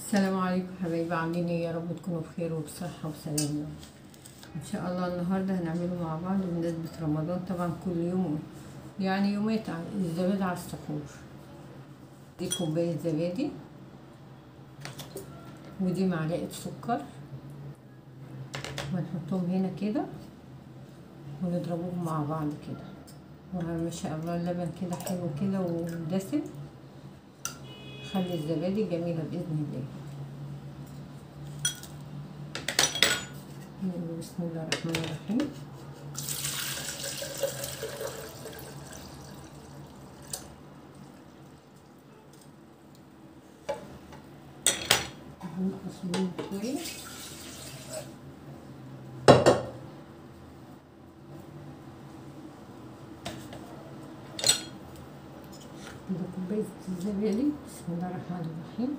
السلام عليكم حبايبي عاملين ايه يا رب تكونوا بخير وبصحة وسلامة ان شاء الله النهاردة هنعمله مع بعض بمناسبة رمضان طبعا كل يوم يعني يومات ع- الزبادي على السحور دي كوباية زبادي ودي معلقة سكر ونحطهم هنا كده ونضربوهم مع بعض كده وما شاء الله اللبن كده حلو كده ودسم خلي الزبادي جميلة بإذن الله نقول بسم الله الرحمن الرحيم ننقص منه شوية كده كوباية الزبادي بسم الله الرحمن الرحيم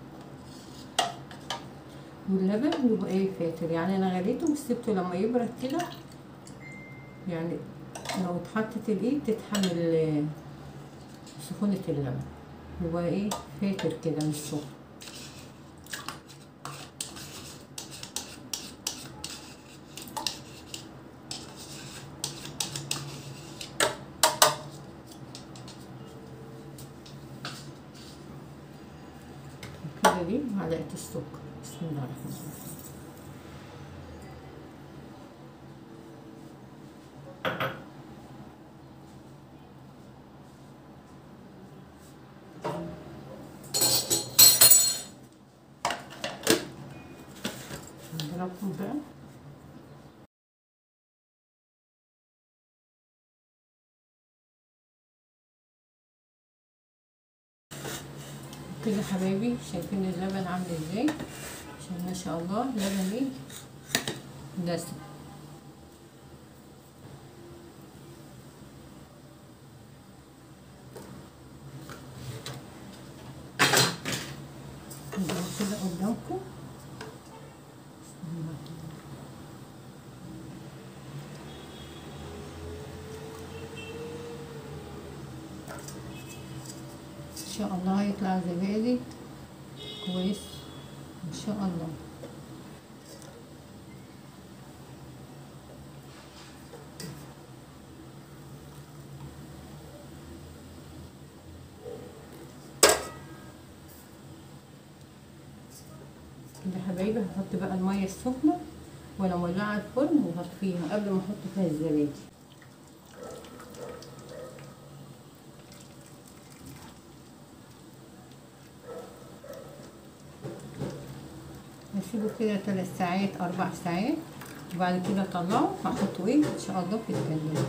واللبن يبقى ايه فاتر يعني انا غليته وسبته لما يبرد كده يعني لو اتحطت الايد تتحمل سخونة اللبن يبقى ايه فاتر كده مش سخن كده دي معلقة السكر بسم الله الرحمن الرحيم نضربهم بقى كده حبايبي شايفين اللبن عامل ازاي عشان ما شاء الله لبن ايه دسم نجيب كده قدامكم بسم الله الرحمن الرحيم. ان شاء الله هيطلع زبادي كويس ان شاء الله كده حبايبي هحط بقى الميه السخنه وانا مولعه الفرن وهطفيها قبل ما احط فيها الزبادي هسيبه كده تلات ساعات اربع ساعات وبعد كده اطلعه هحطه ايه ان شاء الله في التلاجة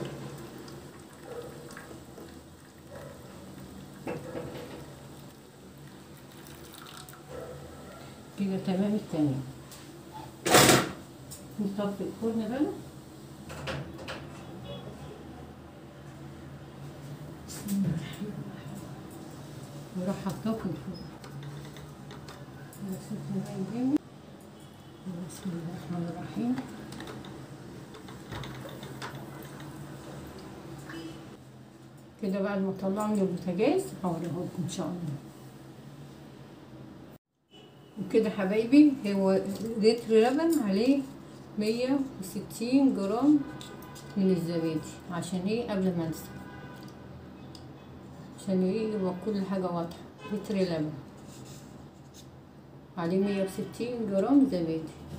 كده تمام التمام نطفي الفرن بقى بسم الله الرحمن الرحيم وراح حطاه في الفرن بسم الله الرحمن الرحيم كده بعد ما طلعه من البوتاجاز هوريهولكم ان شاء الله وكده حبايبي هو لتر لبن عليه مية وستين جرام من الزبادي عشان ايه قبل ما انسى عشان ايه يبقى كل حاجة واضحة لتر لبن عليه مية وستين جرام زبادي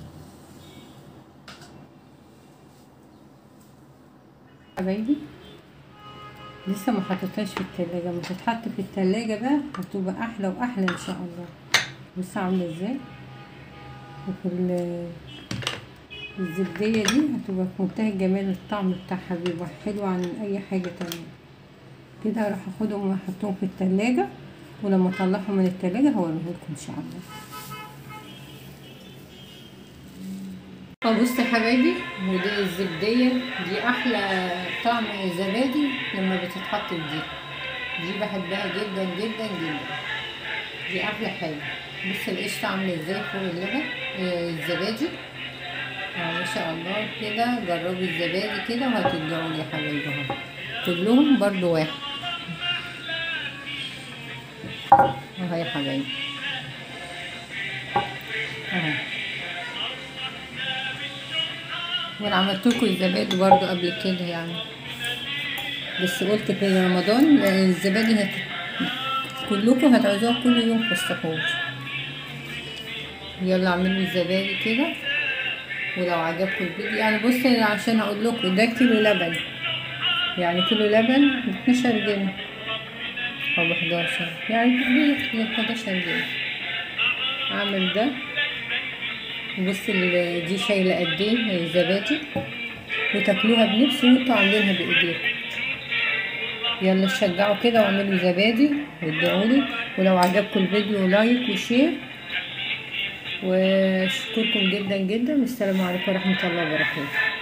حبايبي لسه ما حطيتهاش في التلاجة ما تتحط في التلاجة بقى هتبقى احلى واحلى ان شاء الله بص عاملة ازاي وفي ال- الزبدية دي هتبقى في منتهى الجمال الطعم بتاعها بيبقى حلو عن اي حاجة تانية كده هروح اخدهم واحطهم في التلاجة ولما اطلعهم من التلاجة هوريهولكم ان شاء الله اه بص يا حبايبي ودي الزبدية دي أحلى طعم زبادي لما بتتحط في دي دي بحبها جدا جدا جدا دي أحلى حاجة بص القشطة عاملة ازاي فوق اللبن آه الزبادي اه ما شاء الله كده جربي الزبادي كده وهتدعوا لي يا حبايبي اهو كلهم برضو واحد اهو يا حبايبي اهو وانا عملت لكم الزبادي برضو قبل كده يعني بس قلت في رمضان الزبادي هت... كلكم هتعوزوها كل يوم في السحور يلا اعملوا الزبادي كده ولو عجبكم الفيديو يعني بص عشان اقول لكم ده كيلو لبن يعني كيلو لبن ب 12 جنيه او ب 11 يعني تقريبا ب 11 جنيه اعمل ده بص ال- دي شايله قد ايه زبادي وتاكلوها بنفس وانتوا عاملينها بايديكم يلا شجعوا كده واعملوا زبادي وادعولي ولو عجبكم الفيديو لايك وشير واشكركم جدا جدا والسلام عليكم ورحمه الله وبركاته